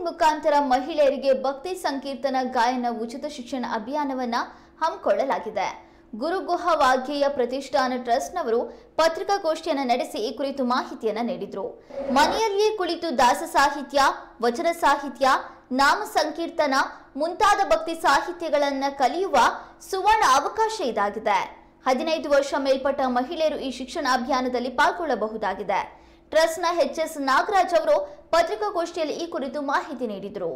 online ಮುಖಾಂತರ ಮಹಿಳೆಯರಿಗೆ ಭಕ್ತಿ ಸಂಕೀರ್ತನ ಗಾಯನ ಉಚಿತ ಶಿಕ್ಷಣ ಅಭಿಯಾನವನ್ನ ಹಮ್ಮಿಕೊಳ್ಳಲಾಗಿದೆ ಗುರುಗುಹ ವಾಗ್ಗೇಯ ಪ್ರತಿಷ್ಠಾನ ಟ್ರಸ್ಟ್ನವರು ಪತ್ರಿಕಾಗೋಷ್ಠಿಯನ್ನು ನಡೆಸಿ ಈ ಕುರಿತು ಮಾಹಿತಿಯನ್ನ ನೀಡಿದರು ಮನೆಯಲ್ಲಿಯೇ ಕುಳಿತು ದಾಸ ಸಾಹಿತ್ಯ ವಚನ ಸಾಹಿತ್ಯ ನಾಮ ಸಂಕೀರ್ತನ ಮುಂತಾದ ಭಕ್ತಿ ಸಾಹಿತ್ಯಗಳನ್ನ ಕಲಿಯುವ ಸುವರ್ಣ ಅವಕಾಶ ಇದಾಗಿದೆ ಹದಿನೈದು ವರ್ಷ ಮೇಲ್ಪಟ್ಟ ಮಹಿಳೆಯರು ಈ ಶಿಕ್ಷಣ ಅಭಿಯಾನದಲ್ಲಿ ಪಾಲ್ಗೊಳ್ಳಬಹುದಾಗಿದೆ ಟ್ರಸ್ಟ್ನ ಎಚ್ ಎಸ್ ನಾಗರಾಜ್ ಅವರು ಪತ್ರಿಕಾಗೋಷ್ಠಿಯಲ್ಲಿ ಈ ಕುರಿತು ಮಾಹಿತಿ ನೀಡಿದರು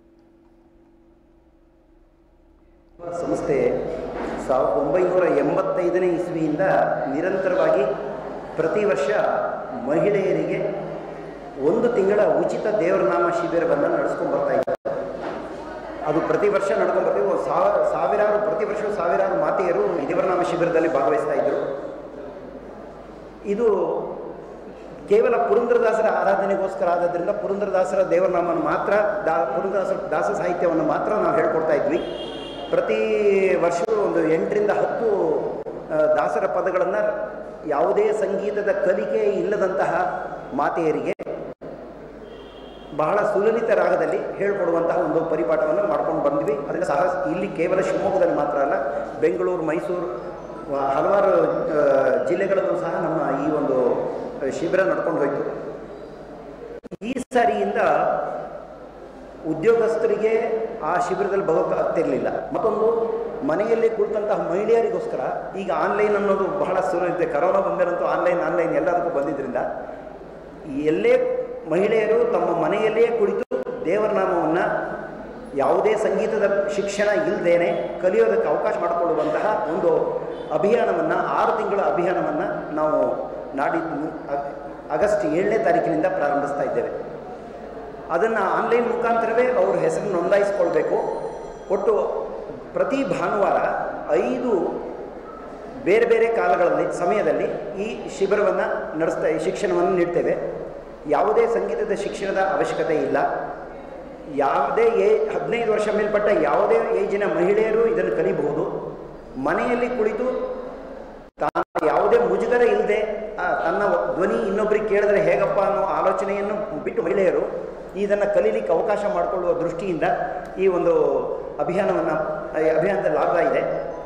ಸಂಸ್ಥೆ ಸಾವಿರದ ಒಂಬೈನೂರ ಎಂಬತ್ತೈದನೇ ಇಸ್ವಿಯಿಂದ ನಿರಂತರವಾಗಿ ಪ್ರತಿ ವರ್ಷ ಮಹಿಳೆಯರಿಗೆ ಒಂದು ತಿಂಗಳ ಉಚಿತ ದೇವರನಾಮ ಶಿಬಿರವನ್ನು ನಡೆಸ್ಕೊಂಡು ಬರ್ತಾ ಇದ್ದಾರೆ ಅದು ಪ್ರತಿ ವರ್ಷ ನಡ್ಕೊಂಡು ಬರ್ತೀವಿ ಒಂದು ಸಾವಿರ ಸಾವಿರಾರು ಪ್ರತಿ ವರ್ಷ ಸಾವಿರಾರು ಮಾತೆಯರು ಈ ದೇವರನಾಮ ಶಿಬಿರದಲ್ಲಿ ಭಾಗವಹಿಸ್ತಾ ಇದ್ದರು ಇದು ಕೇವಲ ಪುರಂದರದಾಸರ ಆರಾಧನೆಗೋಸ್ಕರ ಆದದ್ರಿಂದ ಪುರಂದರದಾಸರ ದೇವರನಾಮವನ್ನು ಮಾತ್ರ ದಾ ಪುರಂದರದಾಸರ ದಾಸ ಸಾಹಿತ್ಯವನ್ನು ಮಾತ್ರ ನಾವು ಹೇಳ್ಕೊಡ್ತಾ ಇದ್ವಿ ಪ್ರತಿ ವರ್ಷವೂ ಒಂದು ಎಂಟರಿಂದ ಹತ್ತು ಆ, ದಾಸರ ಪದಗಳನ್ನು ಯಾವುದೇ ಸಂಗೀತದ ಕಲಿಕೆ ಇಲ್ಲದಂತಹ ಮಾತೆಯರಿಗೆ ಬಹಳ ಸುಲಲಿತ ರಾಗದಲ್ಲಿ ಹೇಳ್ಕೊಡುವಂತಹ ಒಂದು ಪರಿಪಾಠವನ್ನು ಮಾಡ್ಕೊಂಡು ಬಂದ್ವಿ ಅದರಿಂದ ಸಹ ಇಲ್ಲಿ ಕೇವಲ ಶಿವಮೊಗ್ಗದಲ್ಲಿ ಮಾತ್ರ ಅಲ್ಲ ಬೆಂಗಳೂರು ಮೈಸೂರು ವ- ಹಲವಾರು ಆ, ಜಿಲ್ಲೆಗಳಲ್ಲೂ ಸಹ ನಮ್ಮ ಈ ಒಂದು ಶಿಬಿರ ನಡ್ಕೊಂಡು ಹೋಯಿತು ಈ ಸಾರಿಯಿಂದ ಉದ್ಯೋಗಸ್ಥರಿಗೆ ಆ ಶಿಬಿರದಲ್ಲಿ ಬರೋಕ್ಕಾಗ್ತಿರ್ಲಿಲ್ಲ ಮತ್ತೊಂದು ಮನೆಯಲ್ಲಿ ಕುಳಿತಂತಹ ಮಹಿಳೆಯರಿಗೋಸ್ಕರ ಈಗ ಆನ್ಲೈನ್ ಅನ್ನೋದು ಬಹಳ ಸುಲಭ ಇದೆ ಕರೋನಾ ಬಂದಮೇಲಂತೂ ಆನ್ಲೈನ್ ಆನ್ಲೈನ್ ಎಲ್ಲದಕ್ಕೂ ಬಂದಿದ್ದರಿಂದ ಎಲ್ಲೇ ಮಹಿಳೆಯರು ತಮ್ಮ ಮನೆಯಲ್ಲಿಯೇ ಕುಳಿತು ದೇವರ ನಾಮವನ್ನು ಯಾವುದೇ ಸಂಗೀತದ ಶಿಕ್ಷಣ ಇಲ್ಲದೇನೆ ಕಲಿಯೋದಕ್ಕೆ ಅವಕಾಶ ಮಾಡಿಕೊಳ್ಳುವಂತಹ ಒಂದು ಅಭಿಯಾನವನ್ನು ಆರು ತಿಂಗಳ ಅಭಿಯಾನವನ್ನು ನಾವು ನಾಡಿದ್ದು ಅಗ್- ಆಗಸ್ಟ್ ಏಳನೇ ತಾರೀಕಿನಿಂದ ಪ್ರಾರಂಭಿಸ್ತಾ ಇದ್ದೇವೆ ಅದನ್ನು ಆನ್ಲೈನ್ ಮುಖಾಂತರವೇ ಅವ್ರ ಹೆಸರು ನೋಂದಾಯಿಸ್ಕೊಳ್ಬೇಕು ಒಟ್ಟು ಪ್ರತಿ ಭಾನುವಾರ ಐದು ಬೇರೆ ಬೇರೆ ಕಾಲಗಳಲ್ಲಿ ಸಮಯದಲ್ಲಿ ಈ ಶಿಬಿರವನ್ನು ನಡೆಸ್ತಾ ಈ ಶಿಕ್ಷಣವನ್ನು ನೀಡ್ತೇವೆ ಯಾವುದೇ ಸಂಗೀತದ ಶಿಕ್ಷಣದ ಅವಶ್ಯಕತೆ ಇಲ್ಲ ಯಾವುದೇ ಏ ಹದಿನೈದು ವರ್ಷ ಮೇಲ್ಪಟ್ಟ ಯಾವುದೇ ಏಜಿನ ಮಹಿಳೆಯರು ಇದನ್ನು ಕಲಿಬಹುದು ಮನೆಯಲ್ಲಿ ಕುಳಿತು ತಾನು ಯಾವುದೇ ಮುಜುಗರ ಇಲ್ಲದೆ ತನ್ನ ಧ್ವನಿ ಇನ್ನೊಬ್ಬರಿಗೆ ಕೇಳಿದ್ರೆ ಹೇಗಪ್ಪ ಅನ್ನೋ ಆಲೋಚನೆಯನ್ನು ಬಿಟ್ಟು ಮಹಿಳೆಯರು ಇದನ್ನು ಕಲೀಲಿಕ್ಕೆ ಅವಕಾಶ ಮಾಡಿಕೊಳ್ಳುವ ದೃಷ್ಟಿಯಿಂದ ಈ ಒಂದು ಅಭಿಯಾನವನ್ನು ಅಭಿಯಾನದಲ್ಲಿ ಲಾಭ ಇದೆ